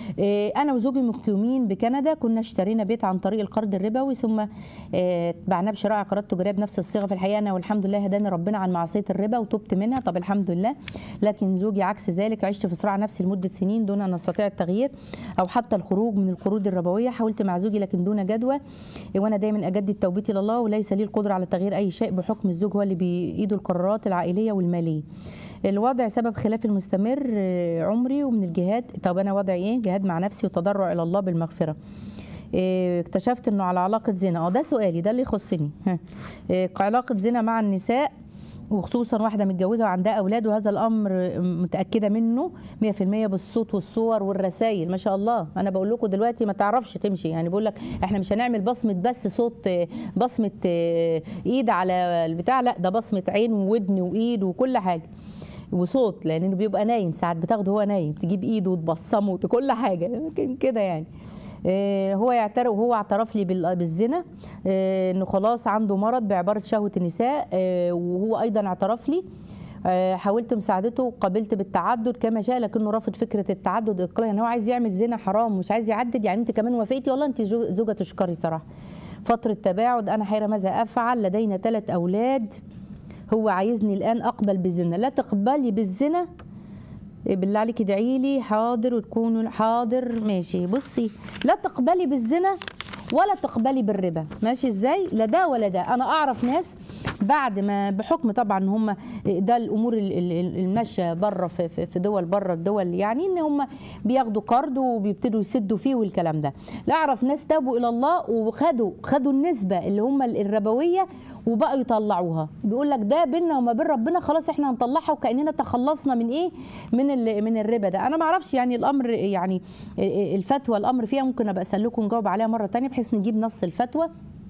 آه، انا وزوجي مقيمين بكندا كنا اشترينا بيت عن طريق القرض الربوي ثم آه، بعناه بشراء عقارات تجاريه بنفس الصيغه في الحقيقه انا والحمد لله هداني ربنا عن معصيه الربا وتبت منها طب الحمد لله لكن زوجي عكس ذلك عشت في صراع نفسي لمده سنين دون ان استطيع التغيير او حتى الخروج من القروض الربويه حاولت مع زوجي لكن دون جدوى وانا دايما اجدد توبتي لله وليس لي القدره على تغيير اي شيء بحكم الزوج هو اللي بايده القرارات العائليه والماليه الوضع سبب خلاف المستمر آه، عمري ومن الجهاد طب انا وضعي ايه جهاد مع نفسي وتضرع الى الله بالمغفره إيه، اكتشفت انه على علاقه زنا اه ده سؤالي ده اللي يخصني ها. إيه، علاقه زنا مع النساء وخصوصا واحده متجوزه وعندها اولاد وهذا الامر متاكده منه 100% بالصوت والصور والرسائل ما شاء الله انا بقول لكم دلوقتي ما تعرفش تمشي يعني بقول لك احنا مش هنعمل بصمه بس صوت آه، بصمه آه، ايد على البتاع لا ده بصمه عين وودن وايد وكل حاجه وصوت لانه بيبقى نايم ساعات بتاخده هو نايم تجيب ايده وتبصمه وت- كل حاجه كده يعني آه، هو يعترف وهو اعترف لي بال- بالزنا آه، انه خلاص عنده مرض بعباره شهوه النساء آه، وهو ايضا اعترف لي آه، حاولت مساعدته وقابلت بالتعدد كما شاء لكنه رافض فكره التعدد اقرارا يعني هو عايز يعمل زنا حرام مش عايز يعدد يعني انت كمان وافقتي والله انت جو- زوجه تشكري صراحه فتره تباعد انا حيره ماذا افعل لدينا ثلاث اولاد هو عايزني الان اقبل بالزنا لا تقبلي بالزنا بالله عليك ادعي لي حاضر وتكونوا حاضر ماشي بصي لا تقبلي بالزنا ولا تقبلي بالربا ماشي ازاي لا ده ولا ده انا اعرف ناس بعد ما بحكم طبعا ان هم ده الامور ال- ال- ال- الماشيه بره في, في في دول بره الدول يعني ان هم بياخدوا قرض وبيبتدوا يسدوا فيه والكلام ده لا اعرف ناس تابوا الى الله وخدوا خدوا النسبه اللي هم الربويه وبقوا يطلعوها بيقول لك ده بينا وما بين ربنا خلاص احنا هنطلعها وكاننا تخلصنا من ايه من ال- من الربا ده انا ما اعرفش يعني الامر يعني الفتوى الامر فيها ممكن ابقى اسالكم نجاوب عليها مره تانية بحيث نجيب نص الفتوى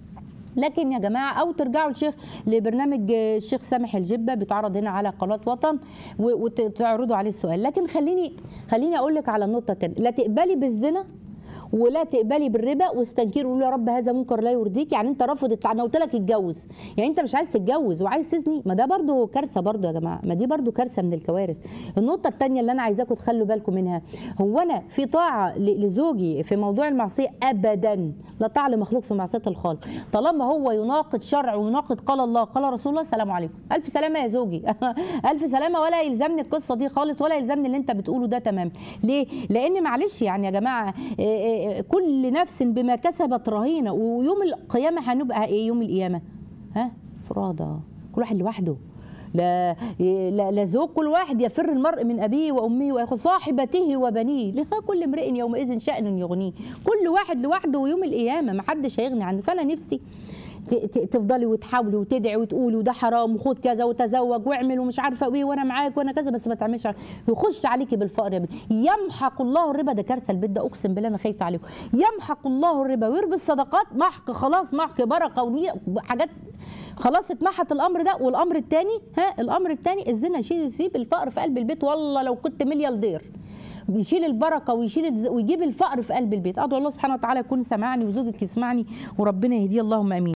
لكن يا جماعه او ترجعوا لشيخ لبرنامج الشيخ سامح الجبه بيتعرض هنا على قناه وطن و- وتعرضوا عليه السؤال لكن خليني خليني اقول لك على النقطه الثانيه لا تقبلي بالزنا ولا تقبلي بالربا واستنكري وقولي يا رب هذا منكر لا يرضيك يعني انت رافض التع- انا قلت لك اتجوز يعني انت مش عايز تتجوز وعايز تزني ما ده برضو كارثه برضو يا جماعه ما دي برضو كارثه من الكوارث النقطه الثانيه اللي انا عايزاكم تخلوا بالكم منها هو انا في طاعه ل- لزوجي في موضوع المعصيه ابدا لا طاعه لمخلوق في معصيه الخالق طالما هو يناقض شرع ويناقض قال الله قال رسول الله السلام عليكم الف سلامه يا زوجي الف سلامه ولا يلزمني القصه دي خالص ولا يلزمني اللي انت بتقوله ده تمام ليه لان معلش يعني يا جماعه إيه إيه كل نفس بما كسبت رهينه ويوم القيامه هنبقى ايه يوم القيامه ها فرادى كل واحد لوحده لا لا, لا زوج كل واحد يفر المرء من ابيه وامه واخوه صاحبته وبنيه لكل امرئ يومئذ شان يغنيه كل واحد لوحده ويوم القيامه ما حدش هيغني عنه فانا نفسي ت- ت- تفضلي وتحاولي وتدعي وتقولي وده حرام وخد كذا وتزوج واعمل ومش عارفه ايه وانا معاك وانا كذا بس ما تعملش عارف- يخش عليكي بالفقر يا بنت يمحق الله الربا ده كارثه البيت ده اقسم بالله انا خايفه عليكم يمحق الله الربا ويربي الصدقات محق خلاص محق بركه ونية حاجات خلاص اتمحت الامر ده والامر الثاني ها الامر الثاني الزنا يشيل يسيب الفقر في قلب البيت والله لو كنت ملياردير بيشيل البركه ويشيل الز- ويجيب الفقر في قلب البيت ادعو الله سبحانه وتعالى يكون سمعني وزوجك يسمعني وربنا يهديه اللهم امين